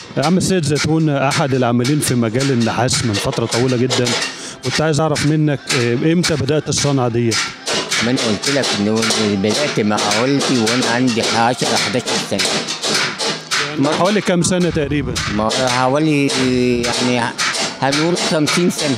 يا عم السيد زيتون احد العاملين في مجال النحاس من فتره طويله جدا كنت عايز اعرف منك آه، امتى بدات الصنعه دي ما انا قلت لك ان بدات مع والدي وانا عندي 10 11 سنه من حوالي كام سنه تقريبا ما حوالي يعني هنقول 50 سنه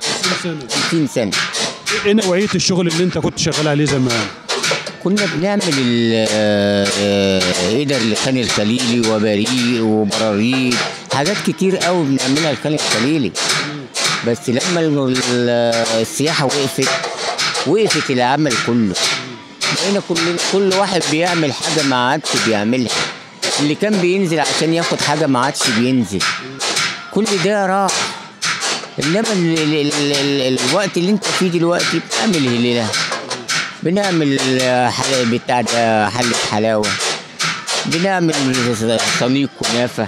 50 سنه ايه نوعيه الشغل اللي انت كنت شغال عليه زمان كنا بنعمل ال- آه، آه، قدر لخان الخليلي وبريق وبراريق حاجات كتير قوي بنعملها لخان الخليلي بس لما ال- ال- السياحه وقفت وقفت العمل كله بقينا كل كل واحد بيعمل حاجه ما عادش بيعملها اللي كان بينزل عشان ياخد حاجه ما عادش بينزل كل ده راح انما ال ال ال ال الوقت اللي انت فيه دلوقتي بتعمل هليله بنعمل حل بتاع ده حلة حلاوة بنعمل صينية كنافة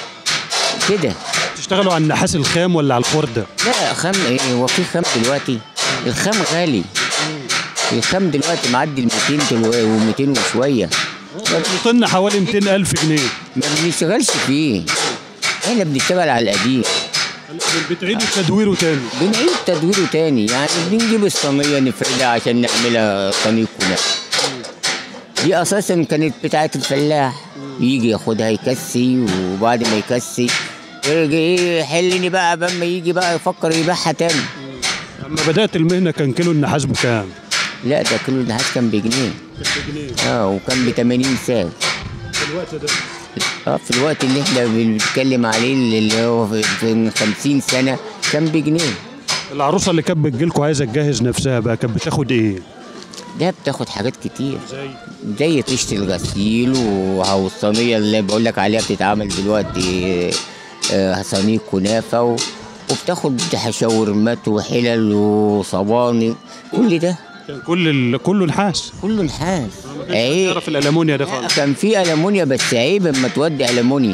كده تشتغلوا على النحاس الخام ولا على الخرده لا خام ايه هو في خام دلوقتي الخام غالي الخام دلوقتي معدي ال 200 و200 وشوية طن حوالي 200 الف جنيه ما بنشتغلش فيه احنا بنشتغل على القديم بتعيدوا تدويره تاني بنعيد تدويره تاني يعني بنجيب الصينية نفردها عشان نعملها صينية كنافة دي أساسا كانت بتاعة الفلاح يجي ياخدها يكسي وبعد ما يكسي يرجع ايه يحلني بقى قبل ما يجي بقى يفكر يبيعها تاني لما بدات المهنه كان كيلو النحاس بكام؟ لا ده كيلو النحاس كان بجنيه اه وكان ب 80 ساعة في الوقت ده اه في الوقت اللي احنا بنتكلم عليه اللي هو في في 50 سنة كان بجنيه العروسه اللي كانت بتجيلكوا عايزه تجهز نفسها بقى كانت بتاخد ايه؟ ده بتاخد حاجات كتير زي زي طيشة الغسيل و- والصينية اللي بقول لك عليها بتتعمل دلوقتي آه، صينية كنافة و- وبتاخد شاورمات وحلل وصواني كل ده كان كل ال... كله نحاس كله نحاس عيب عيب تعرف الالمونيا ده لا، خالص كان في ألمونيا بس عيب اما تودي ألمونيا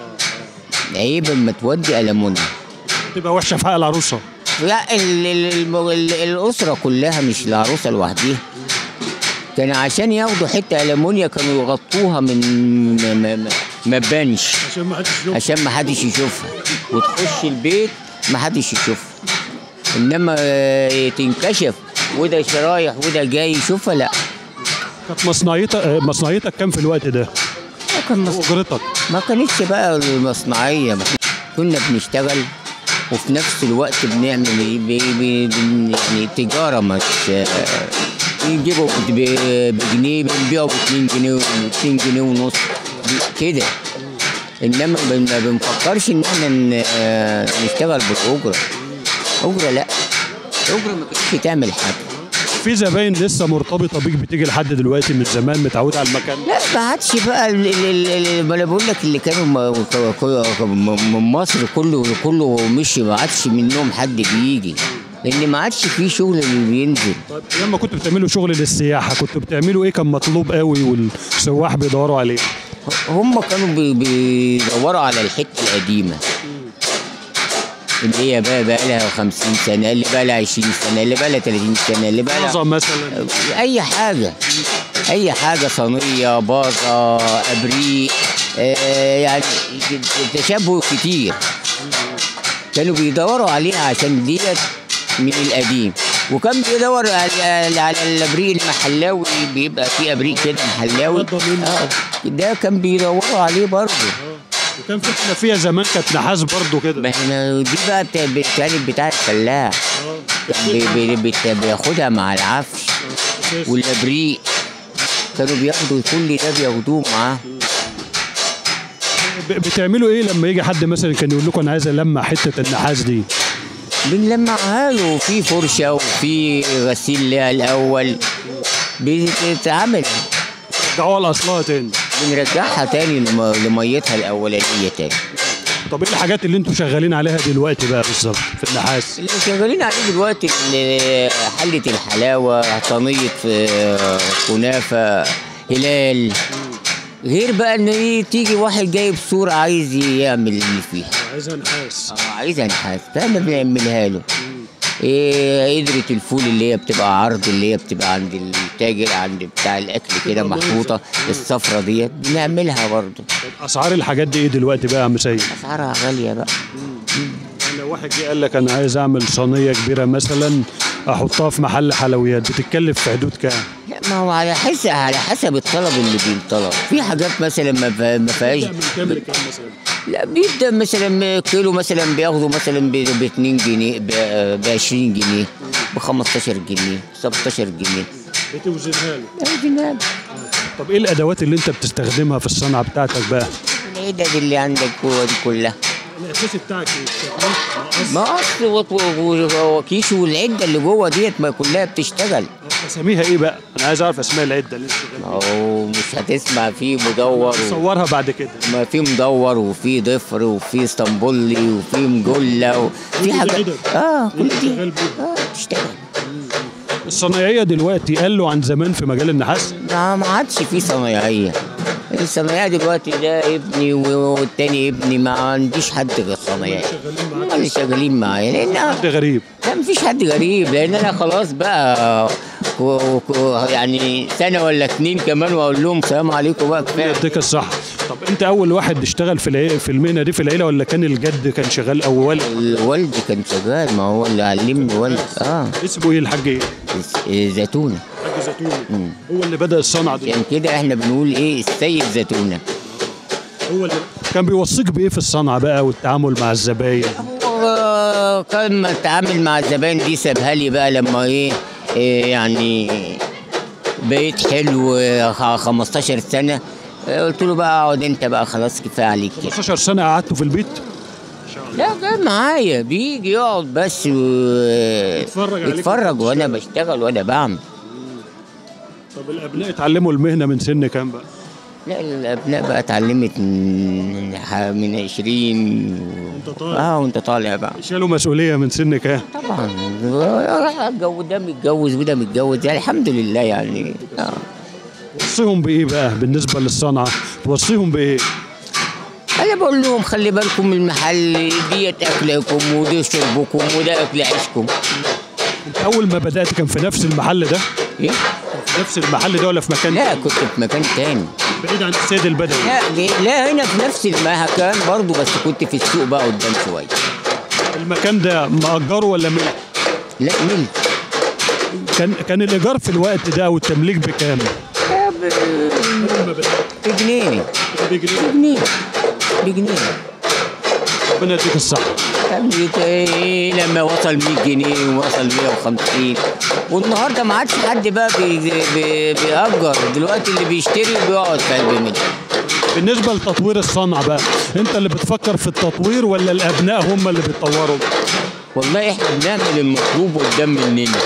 عيب اما تودي ألمونيا تبقى وحشه في حق العروسه لا ال ال ال ال الأسرة كلها مش العروسة لوحدها كان عشان ياخدوا حتة ألمونيا كانوا يغطوها من ما, ما, ما, ما تبانش عشان ما حدش يشوف عشان ما حدش يشوفها وتخش البيت ما حدش يشوفها انما آه، تنكشف وده رايح وده جاي يشوفها لا كانت مصنعيتك آه، مصنعيتك كام في الوقت ده؟ ما كان مص- اجرتك ما كانتش بقى المصنعيه ما كان- كنا بنشتغل وفي نفس الوقت بنعمل إيه؟ ب- ب- بن- يعني تجاره مش آه، نجيبه ب- بجنيه بنبيعه ب 2 جنيه و 2 جنيه ونص كده انما بن- ما بنفكرش ان احنا ن- آه، نشتغل بالاجره اجره لا اجره ما كانتش تعمل حاجه في زباين لسه مرتبطه بيك بتيجي لحد دلوقتي من زمان متعود على المكان لا ما عادش بقى ال- ال- ال- ال- ما انا بقول لك اللي كانوا م- ك- ك- م- من مصر كله كله مشي ما عادش منهم حد بيجي لان ما عادش في شغل اللي بينزل طيب لما كنتوا بتعملوا شغل للسياحه كنتوا بتعملوا ايه كان مطلوب قوي والسواح بيدوروا عليه؟ هم كانوا بي- بيدوروا على الحته القديمه اللي هي بقى بقى لها 50 سنه اللي بقى لها 20 سنه اللي بقى لها 30 سنه اللي بقى لها معظم مثلا اي حاجه اي حاجه صينيه باظه ابريق آه يعني تشابه كتير كانوا بيدوروا عليها عشان ديت من القديم وكان بيدور على على الابريق المحلاوي بيبقى فيه ابريق كده محلاوي اتفضل منه. آه ده كان بيدوروا عليه برضه وكان في حنفيه زمان كانت نحاس برضه كده ما احنا دي بقى بتا- كانت بتاعت الفلاح كان بي- بي- بت- بياخدها مع العفش والابريق كانوا بياخدوا كل ده بياخدوه معاه ب- بتعملوا ايه لما يجي حد مثلا كان يقول لكم انا عايز المع حته النحاس دي؟ بنلمعها له في فرشه وفي غسيل ليها الاول بتتعمل رجعوها لاصلها تاني بنرجعها تاني لم- لميتها الاولانيه تاني طب ايه الحاجات اللي انتوا شغالين عليها دلوقتي بقى بالظبط في النحاس؟ اللي شغالين عليه دلوقتي ال- حلة الحلاوة صينية آه، كنافة هلال غير بقى ان إيه تيجي واحد جايب صورة عايز يعمل اللي فيها عايزها نحاس اه عايزها نحاس فاحنا بنعملها له إيه قدرة الفول اللي هي بتبقى عرض اللي هي بتبقى عند التاجر عند بتاع الاكل كده محطوطه الصفرة ديت بنعملها برضو اسعار الحاجات دي ايه دلوقتي بقى يا عم سيد اسعارها غاليه بقى لو واحد جه قال لك انا عايز اعمل صينيه كبيره مثلا احطها في محل حلويات بتتكلف في حدود كام لا ما هو على حسب على حسب الطلب اللي بينطلب في حاجات مثلا ما فيها- ما فيهاش كام لكام مثلا لا بيبدا مثلا كيلو مثلا بياخده مثلا ب 2 جنيه ب 20 جنيه ب 15 جنيه 16 جنيه بتوزنها له أهي جنيه. طب ايه الادوات اللي انت بتستخدمها في الصنعه بتاعتك بقى العدد اللي عندك جوه دي كلها الاساسي بتاعك ايه مقص وط- و- وكيس والعده اللي جوه ديت ما كلها بتشتغل اساميها ايه بقى انا عايز اعرف اسماء العده اللي انت شغال ما هو مش هتسمع في مدور و- صورها بعد كده ما في مدور وفي ضفر وفي اسطنبولي وفي مجله وفي كل حاجات العدد. اه كل انت دي شغال بيها. اه بتشتغل الصنايعيه دلوقتي قالوا عن زمان في مجال النحاس ما ما عادش في صنايعيه الصنايعيه دلوقتي ده ابني والتاني ابني ما عنديش حد غير صنايعي هم اللي شغالين معايا لان حد غريب لا مفيش حد غريب لان انا خلاص بقى كو كو يعني سنه ولا اتنين كمان واقول لهم سلام عليكم بقى كفايه يديك الصح طب انت اول واحد اشتغل في العي... في المهنه دي في العيله ولا كان الجد كان شغال اول والدي كان شغال ما هو اللي علمني والدي اه اسمه ايه الحاج ايه زيتونه الحاج زيتوني هو اللي بدا الصنعه دي عشان كده احنا بنقول ايه السيد زيتونه هو اللي كان بيوصيك بايه في الصنعه بقى والتعامل مع الزباين هو كان ما اتعامل مع الزبائن دي سابها لي بقى لما ايه, إيه يعني بقيت حلو آه، 15 سنه آه، قلت له بقى اقعد انت بقى خلاص كفايه عليك كده 15 سنه قعدتوا في البيت لا جاي معايا بيجي يقعد بس و... يتفرج عليك يتفرج وانا بشتغل وانا بعمل طب الابناء اتعلموا المهنه من سن كام بقى لا الابناء بقى اتعلمت من ح- من 20 وانت طالع. اه وانت طالع بقى شالوا مسؤوليه من سن كام طبعا الجو ده متجوز وده متجوز يعني الحمد لله يعني آه. توصيهم بايه بقى بالنسبه للصنعه توصيهم بايه انا بقول لهم خلي بالكم من المحل ديت اكلكم ودي شربكم وده اكل عيشكم انت اول ما بدات كان في نفس المحل ده ايه في نفس المحل ده ولا في مكان لا كنت في مكان تاني بعيد عن السيد البدوي لا ليه- لا هنا في نفس المكان برضه بس كنت في السوق بقى قدام شويه المكان ده مأجره ولا ملك لا ملك كان كان الايجار في الوقت ده او التمليك بكام آه، ب- بجنيه بجنيه بجنيه ربنا يديك الصحه يعني إيه لما وصل 100 جنيه ووصل 150 والنهارده ما عادش حد بقى بي بي بيأجر دلوقتي اللي بيشتري وبيقعد في قلب منه بالنسبه لتطوير الصنعه بقى انت اللي بتفكر في التطوير ولا الابناء هم اللي بيتطوروا والله احنا بنعمل المطلوب قدام مننا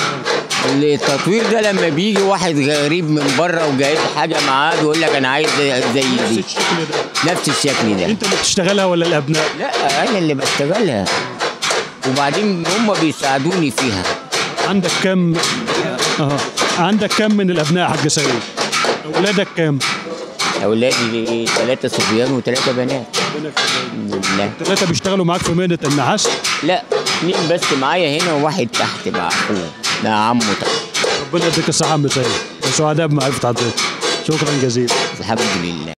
التطوير ده لما بيجي واحد غريب من بره وجايب حاجه معاه بيقول لك انا عايز زي دي الشكل ده نفس الشكل ده انت اللي بتشتغلها ولا الابناء لا انا اللي بشتغلها وبعدين هم بيساعدوني فيها عندك كم اه عندك كم من الابناء يا حاج سيد اولادك كام اولادي ثلاثه صبيان وثلاثه بنات الحمد لله ثلاثه بيشتغلوا معاك في مهنه النحاس لا اثنين بس معايا هنا وواحد تحت مع اخوه مع عمه تحت ربنا يديك الصحه يا عم سيد سعداء بمعرفه حضرتك شكرا جزيلا الحمد لله